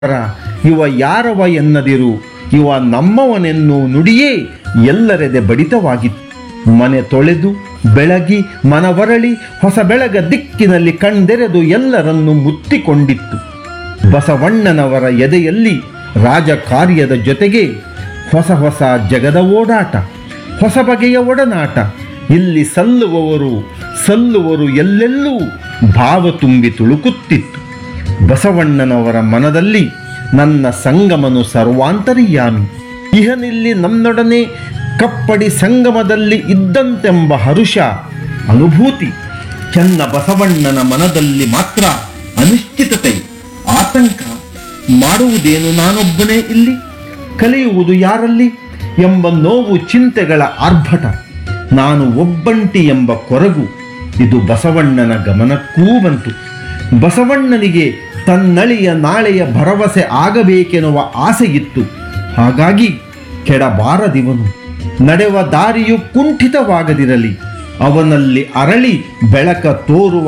ರ ಇವ ಯಾರವ ಎನ್ನದಿರು ಇವ ನಮ್ಮವನೆನ್ನು ನುಡಿಯೇ ಎಲ್ಲರೆದೆ ಬಡಿತವಾಗಿತ್ತು ಮನೆ ತೊಳೆದು ಬೆಳಗಿ ಮನವರಳಿ ಹೊಸ ಬೆಳಗ ದಿಕ್ಕಿನಲ್ಲಿ ಕಣ್ದೆರೆದು ಎಲ್ಲರನ್ನು ಮುತ್ತಿಕೊಂಡಿತ್ತು ಬಸವಣ್ಣನವರ ಎದೆಯಲ್ಲಿ ರಾಜಕಾರ್ಯದ ಜೊತೆಗೆ ಹೊಸ ಹೊಸ ಜಗದ ಓಡಾಟ ಹೊಸ ಬಗೆಯ ಒಡನಾಟ ಇಲ್ಲಿ ಸಲ್ಲುವವರು ಸಲ್ಲುವರು ಎಲ್ಲೆಲ್ಲೂ ಭಾವ ತುಂಬಿ ತುಳುಕುತ್ತಿತ್ತು ಬಸವಣ್ಣನವರ ಮನದಲ್ಲಿ ನನ್ನ ಸಂಗಮನು ಸರ್ವಾಂತರ್ಯಾಮಿ ಇಹನಿಲ್ಲಿ ನನ್ನೊಡನೆ ಕಪ್ಪಡಿ ಸಂಗಮದಲ್ಲಿ ಇದ್ದಂತೆಂಬ ಹರುಷ ಅನುಭೂತಿ ಚೆನ್ನ ಬಸವಣ್ಣನ ಮನದಲ್ಲಿ ಮಾತ್ರ ಅನಿಶ್ಚಿತತೆ ಆತಂಕ ಮಾಡುವುದೇನು ನಾನೊಬ್ಬನೇ ಇಲ್ಲಿ ಕಲಿಯುವುದು ಯಾರಲ್ಲಿ ಎಂಬ ನೋವು ಚಿಂತೆಗಳ ಆರ್ಭಟ ನಾನು ಒಬ್ಬಂಟಿ ಎಂಬ ಕೊರಗು ಇದು ಬಸವಣ್ಣನ ಗಮನಕ್ಕೂ ಬಂತು ಬಸವಣ್ಣನಿಗೆ ತನ್ನಳಿಯ ನಾಳೆಯ ಭರವಸೆ ಆಗಬೇಕೆನ್ನುವ ಆಸೆಯಿತ್ತು ಹಾಗಾಗಿ ಕೆಡಬಾರದಿವನು ನಡೆವ ದಾರಿಯು ಕುಂಠಿತವಾಗದಿರಲಿ ಅವನಲ್ಲಿ ಅರಳಿ ಬೆಳಕ ತೋರುವ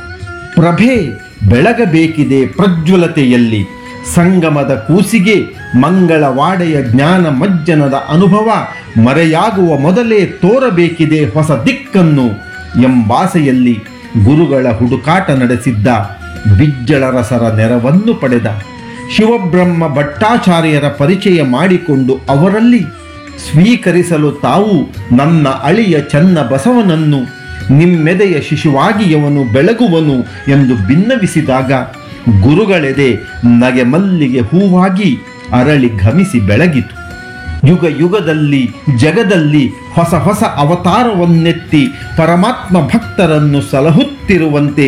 ಪ್ರಭೆ ಬೆಳಗಬೇಕಿದೆ ಪ್ರಜ್ವಲತೆಯಲ್ಲಿ ಸಂಗಮದ ಕೂಸಿಗೆ ಮಂಗಳವಾಡೆಯ ಜ್ಞಾನ ಮಜ್ಜನದ ಅನುಭವ ಮರೆಯಾಗುವ ಮೊದಲೇ ತೋರಬೇಕಿದೆ ಹೊಸ ದಿಕ್ಕನ್ನು ಎಂಬಾಸೆಯಲ್ಲಿ ಗುರುಗಳ ಹುಡುಕಾಟ ನಡೆಸಿದ್ದ ಬಿಜ್ಜಳರಸರ ನೆರವನ್ನು ಪಡೆದ ಶಿವಬ್ರಹ್ಮ ಭಟ್ಟಾಚಾರ್ಯರ ಪರಿಚಯ ಮಾಡಿಕೊಂಡು ಅವರಲ್ಲಿ ಸ್ವೀಕರಿಸಲು ತಾವು ನನ್ನ ಅಳಿಯ ಚನ್ನ ಬಸವನನ್ನು ನಿಮ್ಮೆದೆಯ ಶಿಶುವಾಗಿಯವನು ಬೆಳಗುವನು ಎಂದು ಭಿನ್ನವಿಸಿದಾಗ ಗುರುಗಳೆದೆ ನಗೆ ಮಲ್ಲಿಗೆ ಹೂವಾಗಿ ಅರಳಿ ಘಮಿಸಿ ಬೆಳಗಿತು ಯುಗ ಯುಗದಲ್ಲಿ ಜಗದಲ್ಲಿ ಹೊಸ ಹೊಸ ಅವತಾರವನ್ನೆತ್ತಿ ಪರಮಾತ್ಮ ಭಕ್ತರನ್ನು ಸಲಹುತ್ತಿರುವಂತೆ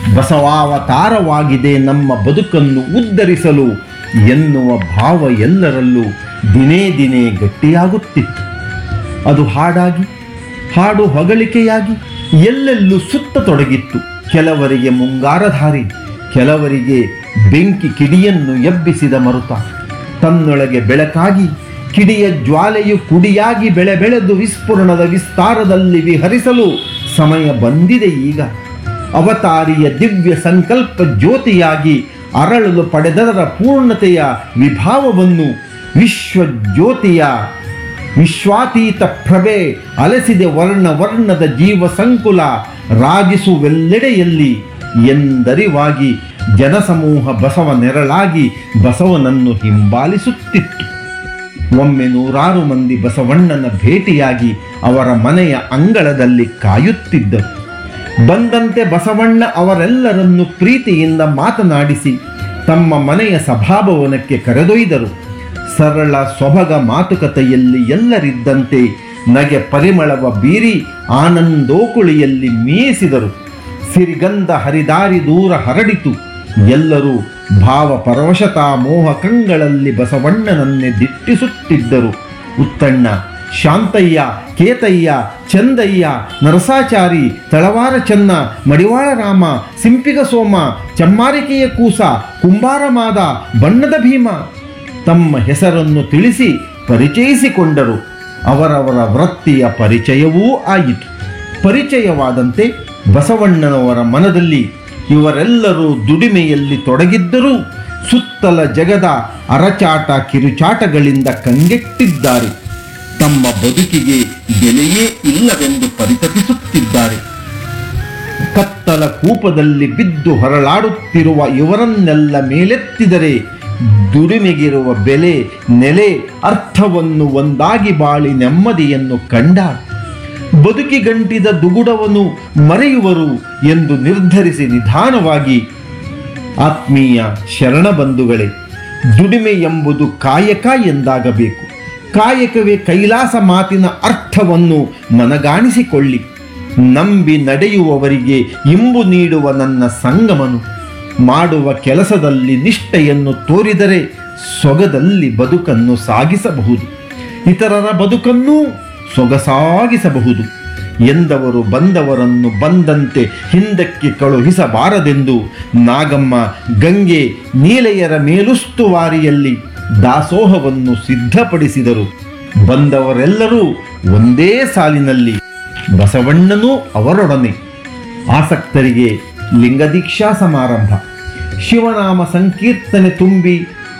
ಬಸವಾವತಾರವಾಗಿದೆ ನಮ್ಮ ಬದುಕನ್ನು ಉದ್ಧರಿಸಲು ಎನ್ನುವ ಭಾವ ಎಲ್ಲರಲ್ಲೂ ದಿನೇ ದಿನೇ ಗಟ್ಟಿಯಾಗುತ್ತಿತ್ತು ಅದು ಹಾಡಾಗಿ ಹಾಡು ಹೊಗಳಿಕೆಯಾಗಿ ಎಲ್ಲೆಲ್ಲೂ ಸುತ್ತತೊಡಗಿತ್ತು ಕೆಲವರಿಗೆ ಮುಂಗಾರಧಾರಿ ಕೆಲವರಿಗೆ ಬೆಂಕಿ ಕಿಡಿಯನ್ನು ಎಬ್ಬಿಸಿದ ಮರುತ ತನ್ನೊಳಗೆ ಬೆಳಕಾಗಿ ಕಿಡಿಯ ಜ್ವಾಲೆಯು ಕುಡಿಯಾಗಿ ಬೆಳೆ ಬೆಳೆದು ವಿಸ್ಫುರಣದ ವಿಸ್ತಾರದಲ್ಲಿ ವಿಹರಿಸಲು ಸಮಯ ಬಂದಿದೆ ಈಗ ಅವತಾರಿಯ ದಿವ್ಯ ಸಂಕಲ್ಪ ಜ್ಯೋತಿಯಾಗಿ ಅರಳಲು ಪಡೆದದರ ಪೂರ್ಣತೆಯ ವಿಭಾವವನ್ನು ವಿಶ್ವ ಜ್ಯೋತಿಯ ವಿಶ್ವಾತೀತ ಪ್ರಭೆ ಅಲಸಿದೆ ವರ್ಣ ವರ್ಣದ ಜೀವ ಸಂಕುಲ ರಾಗಿಸುವೆಲ್ಲೆಡೆಯಲ್ಲಿ ಎಂದರಿವಾಗಿ ಜನಸಮೂಹ ಬಸವ ನೆರಳಾಗಿ ಬಸವನನ್ನು ಹಿಂಬಾಲಿಸುತ್ತಿತ್ತು ಒಮ್ಮೆ ನೂರಾರು ಮಂದಿ ಬಸವಣ್ಣನ ಭೇಟಿಯಾಗಿ ಅವರ ಮನೆಯ ಅಂಗಳದಲ್ಲಿ ಕಾಯುತ್ತಿದ್ದರು ಬಂದಂತೆ ಬಸವಣ್ಣ ಅವರೆಲ್ಲರನ್ನು ಪ್ರೀತಿಯಿಂದ ಮಾತನಾಡಿಸಿ ತಮ್ಮ ಮನೆಯ ಸಭಾಭವನಕ್ಕೆ ಕರೆದೊಯ್ದರು ಸರಳ ಸೊಬಗ ಮಾತುಕತೆಯಲ್ಲಿ ಎಲ್ಲರಿದ್ದಂತೆ ನಗೆ ಪರಿಮಳವ ಬೀರಿ ಆನಂದೋಕುಳಿಯಲ್ಲಿ ಮೀಸಿದರು ಸಿರಿಗಂಧ ಹರಿದಾರಿ ದೂರ ಹರಡಿತು ಎಲ್ಲರೂ ಭಾವ ಪರವಶತಾ ಮೋಹ ಕಂಗಳಲ್ಲಿ ಬಸವಣ್ಣನನ್ನೇ ದಿಟ್ಟಿಸುತ್ತಿದ್ದರು ಉತ್ತಣ್ಣ ಶಾಂತಯ್ಯ ಕೇತಯ್ಯ ಚಂದಯ್ಯ ನರಸಾಚಾರಿ ತಳವಾರ ಚೆನ್ನ ಮಡಿವಾಳ ರಾಮ ಸಿಂಪಿಗ ಸೋಮ ಚಮ್ಮಾರಿಕೆಯ ಕೂಸ ಕುಂಬಾರ ಮಾದ ಬಣ್ಣದ ಭೀಮ ತಮ್ಮ ಹೆಸರನ್ನು ತಿಳಿಸಿ ಪರಿಚಯಿಸಿಕೊಂಡರು ಅವರವರ ವೃತ್ತಿಯ ಪರಿಚಯವೂ ಆಯಿತು ಪರಿಚಯವಾದಂತೆ ಬಸವಣ್ಣನವರ ಮನದಲ್ಲಿ ಇವರೆಲ್ಲರೂ ದುಡಿಮೆಯಲ್ಲಿ ತೊಡಗಿದ್ದರೂ ಸುತ್ತಲ ಜಗದ ಅರಚಾಟ ಕಿರುಚಾಟಗಳಿಂದ ಕಂಗೆಟ್ಟಿದ್ದಾರೆ ತಮ್ಮ ಬದುಕಿಗೆ ಬೆಲೆಯೇ ಇಲ್ಲವೆಂದು ಪರಿತಪಿಸುತ್ತಿದ್ದಾರೆ ಕತ್ತಲ ಕೂಪದಲ್ಲಿ ಬಿದ್ದು ಹೊರಳಾಡುತ್ತಿರುವ ಇವರನ್ನೆಲ್ಲ ಮೇಲೆತ್ತಿದರೆ ದುಡಿಮೆಗಿರುವ ಬೆಲೆ ನೆಲೆ ಅರ್ಥವನ್ನು ಒಂದಾಗಿ ಬಾಳಿ ನೆಮ್ಮದಿಯನ್ನು ಕಂಡ ಬದುಕಿಗಂಟಿದ ದುಗುಡವನ್ನು ಮರೆಯುವರು ಎಂದು ನಿರ್ಧರಿಸಿ ನಿಧಾನವಾಗಿ ಆತ್ಮೀಯ ಶರಣ ಬಂಧುಗಳೇ ದುಡಿಮೆ ಎಂಬುದು ಕಾಯಕ ಎಂದಾಗಬೇಕು ಕಾಯಕವೇ ಕೈಲಾಸ ಮಾತಿನ ಅರ್ಥವನ್ನು ಮನಗಾಣಿಸಿಕೊಳ್ಳಿ ನಂಬಿ ನಡೆಯುವವರಿಗೆ ಇಂಬು ನೀಡುವ ನನ್ನ ಸಂಗಮನು ಮಾಡುವ ಕೆಲಸದಲ್ಲಿ ನಿಷ್ಠೆಯನ್ನು ತೋರಿದರೆ ಸೊಗದಲ್ಲಿ ಬದುಕನ್ನು ಸಾಗಿಸಬಹುದು ಇತರರ ಬದುಕನ್ನೂ ಸೊಗಸಾಗಿಸಬಹುದು ಎಂದವರು ಬಂದವರನ್ನು ಬಂದಂತೆ ಹಿಂದಕ್ಕೆ ಕಳುಹಿಸಬಾರದೆಂದು ನಾಗಮ್ಮ ಗಂಗೆ ನೀಲೆಯರ ಮೇಲುಸ್ತುವಾರಿಯಲ್ಲಿ ದಾಸೋಹವನ್ನು ಸಿದ್ಧಪಡಿಸಿದರು ಬಂದವರೆಲ್ಲರೂ ಒಂದೇ ಸಾಲಿನಲ್ಲಿ ಬಸವಣ್ಣನೂ ಅವರೊಡನೆ ಆಸಕ್ತರಿಗೆ ಲಿಂಗದೀಕ್ಷಾ ಸಮಾರಂಭ ಶಿವನಾಮ ಸಂಕೀರ್ತನೆ ತುಂಬಿ